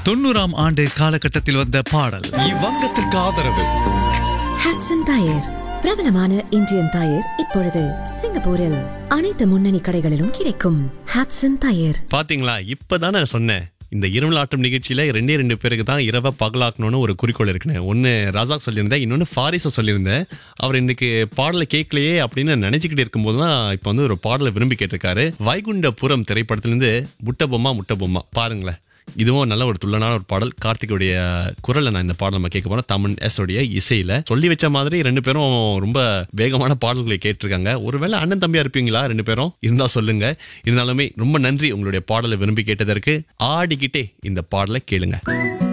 தொண்ணூறாம் ஆண்டு காலகட்டத்தில் வந்த பாடல் இவ்வங்கத்திற்கு ஆதரவு ஹாட்சன் டயர் பிரபலமான இந்தியன் டயர் இப்பொழுது சிங்கப்பூரில் அனைத்து முன்னணி கடைகளிலும் கிடைக்கும் ஹாட்சன் டயர் பாத்தீங்களா இப்பதான் நான் சொன்னேன் இந்த இரவு ஆட்டம் நிகழ்ச்சியில ரெண்டே ரெண்டு பேருக்கு தான் இரவை பகலாக்கணும்னு ஒரு குறிக்கோள் இருக்குன்னு ஒன்னு ராஜாக் சொல்லியிருந்தேன் இன்னொன்னு ஃபாரிஸ சொல்லியிருந்தேன் அவர் இன்னைக்கு பாடலை கேட்கலையே அப்படின்னு நினைச்சுக்கிட்டு இருக்கும்போது தான் இப்போ வந்து ஒரு பாடலை விரும்பி கேட்டிருக்காரு வைகுண்டபுரம் திரைப்படத்திலிருந்து முட்டை பொம்மா முட்டை பொம்மா பாருங்களேன் இதுவும் நல்ல ஒரு துள்ளனான ஒரு பாடல் கார்த்திகோடைய குரல்ல நான் இந்த பாடல் நம்ம கேட்க போறோம் தமிழ் எஸ் உடைய இசையில சொல்லி வச்ச மாதிரி ரெண்டு பேரும் ரொம்ப வேகமான பாடல்களை கேட்டிருக்காங்க ஒருவேளை அண்ணன் தம்பியா இருப்பீங்களா ரெண்டு பேரும் இருந்தா சொல்லுங்க இருந்தாலுமே ரொம்ப நன்றி உங்களுடைய பாடலை விரும்பி கேட்டதற்கு ஆடிக்கிட்டே இந்த பாடலை கேளுங்க